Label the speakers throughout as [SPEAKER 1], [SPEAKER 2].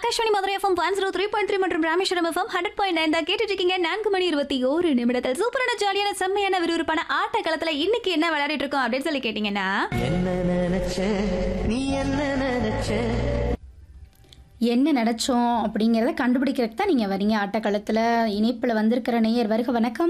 [SPEAKER 1] Akashvani Madurai FM one zero three point three மற்றும் Rameswaram FM hundred point nine தான் கேட்டுட்டு இருக்கீங்க நான்கு மணி இருபத்தி ஒரு நிமிடத்தில் சூப்பரான ஜாலியான செம்மையான விறுவிறுப்பான ஆட்ட களத்துல இன்னைக்கு என்ன விளையாடிட்டு இருக்கோம் அப்படின்னு சொல்லி கேட்டீங்கன்னா
[SPEAKER 2] என்ன நினைச்ச நீ என்ன நினைச்ச
[SPEAKER 3] என்ன நினைச்சோம் அப்படிங்கிறத கண்டுபிடிக்கிறதுக்கு தான் நீங்கள் வரீங்க ஆட்டக்களத்தில் இணைப்பில் வந்திருக்கிற நேயர் வருக வணக்கம்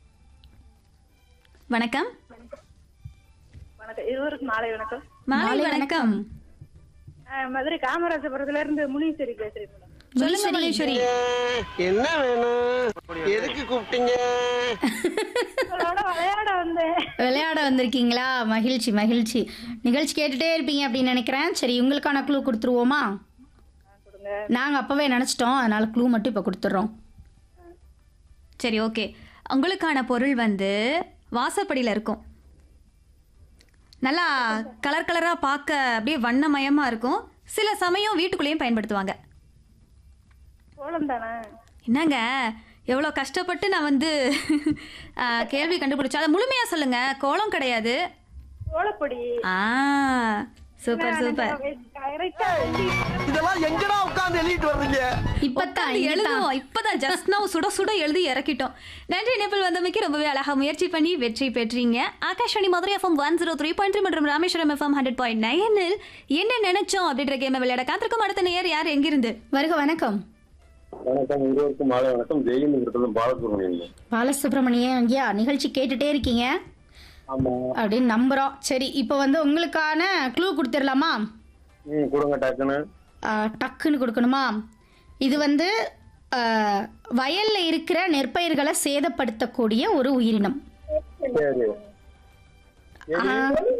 [SPEAKER 1] வணக்கம்
[SPEAKER 4] வணக்கம் இருவருக்கு மாலை வணக்கம்
[SPEAKER 1] மாலை வணக்கம்
[SPEAKER 4] அஹ் மதுரை காமராஜபுரத்துல இருந்து முனீஸ்வரி பேசுறேன் மேடம்
[SPEAKER 1] சொல்லுங்க மகேஸ்வரி
[SPEAKER 5] என்ன வேணும் எதுக்கு கூப்பிட்டீங்க
[SPEAKER 4] உங்களோட விளையாட வந்தேன்
[SPEAKER 3] விளையாட வந்திருக்கீங்களா மகிழ்ச்சி மகிழ்ச்சி நிகழ்ச்சி கேட்டுட்டே இருப்பீங்க அப்படின்னு நினைக்கிறேன் சரி உங்களுக்கான க்ளூ கொடுத்துருவோமா நாங்கள் அப்போவே நினச்சிட்டோம் அதனால க்ளூ மட்டும் இப்போ கொடுத்துட்றோம்
[SPEAKER 1] சரி ஓகே உங்களுக்கான பொருள் வந்து வாசப்படியில் இருக்கும் நல்லா கலர் கலராக பார்க்க அப்படியே வண்ணமயமாக இருக்கும் சில சமயம் வீட்டுக்குள்ளேயும் பயன்படுத்துவாங்க
[SPEAKER 4] கோலம் தானே
[SPEAKER 1] என்னங்க எவ்வளோ கஷ்டப்பட்டு நான் வந்து ஆ, கேள்வி கண்டுபிடிச்சேன் அதை முழுமையாக சொல்லுங்க கோலம் கிடையாது
[SPEAKER 4] கோலப்பொடி
[SPEAKER 1] ஆ சூப்பர் சூப்பர்
[SPEAKER 4] கரெக்டா
[SPEAKER 5] இதெல்லாம் எங்கடா உட்கார்ந்து எழுதிட்டு வர்றீங்க
[SPEAKER 3] இப்போத்தான்
[SPEAKER 1] உட்கார்ந்து எழுதுவோம் இப்பதான் ஜஸ்ட் நான் சுட சுட எழுதி இறக்கிட்டோம் நன்றி நேபிள் வந்தமைக்கு ரொம்பவே அழகா முயற்சி பண்ணி வெற்றி பெற்றீங்க Akashvani Madurai FM one zero three point மற்றும் ராமேஸ்வரம் எஃப்எம் ஹண்ட்ரட் பாயிண்ட் நைனில் என்ன நினைச்சோம் அப்படின்ற கேமை விளையாட காத்திருக்கும் அடுத்த நேயர் யார் எங்கிருந்து
[SPEAKER 3] வருக வணக்கம்
[SPEAKER 6] வணக்கம் இருவருக்கும் மாலை வணக்கம் ஜெயிலுங்கிறது பாலசுப்ரமணியன்
[SPEAKER 3] பாலசுப்ரமணியம் ஐயா நிகழ்ச்சி கேட்டுட்டே இருக்கீங்க
[SPEAKER 6] ஆமா
[SPEAKER 3] அப்படின்னு நம்புகிறோம் சரி இப்போ வந்து உங்களுக்கான க்ளூ கொடுத்துடலாமா
[SPEAKER 6] ம் கொடுங்க டக்குன்னு
[SPEAKER 3] ஆ, டக்குன்னு கொடுக்கணுமா இது வந்து ஆ, வயல்ல இருக்கிற நெற்பயிர்களை சேதப்படுத்தக்கூடிய ஒரு உயிரினம்
[SPEAKER 6] சரி
[SPEAKER 3] ஆ,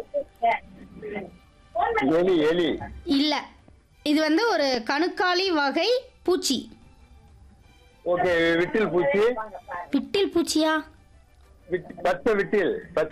[SPEAKER 6] எலி எலி
[SPEAKER 3] இல்ல இது வந்து ஒரு கணுக்காலி வகை பூச்சி
[SPEAKER 6] ஓகே விட்டில் பூச்சி
[SPEAKER 3] விட்டில் பூச்சியா
[SPEAKER 6] விட்- பச்சை விட்டில் பச்சை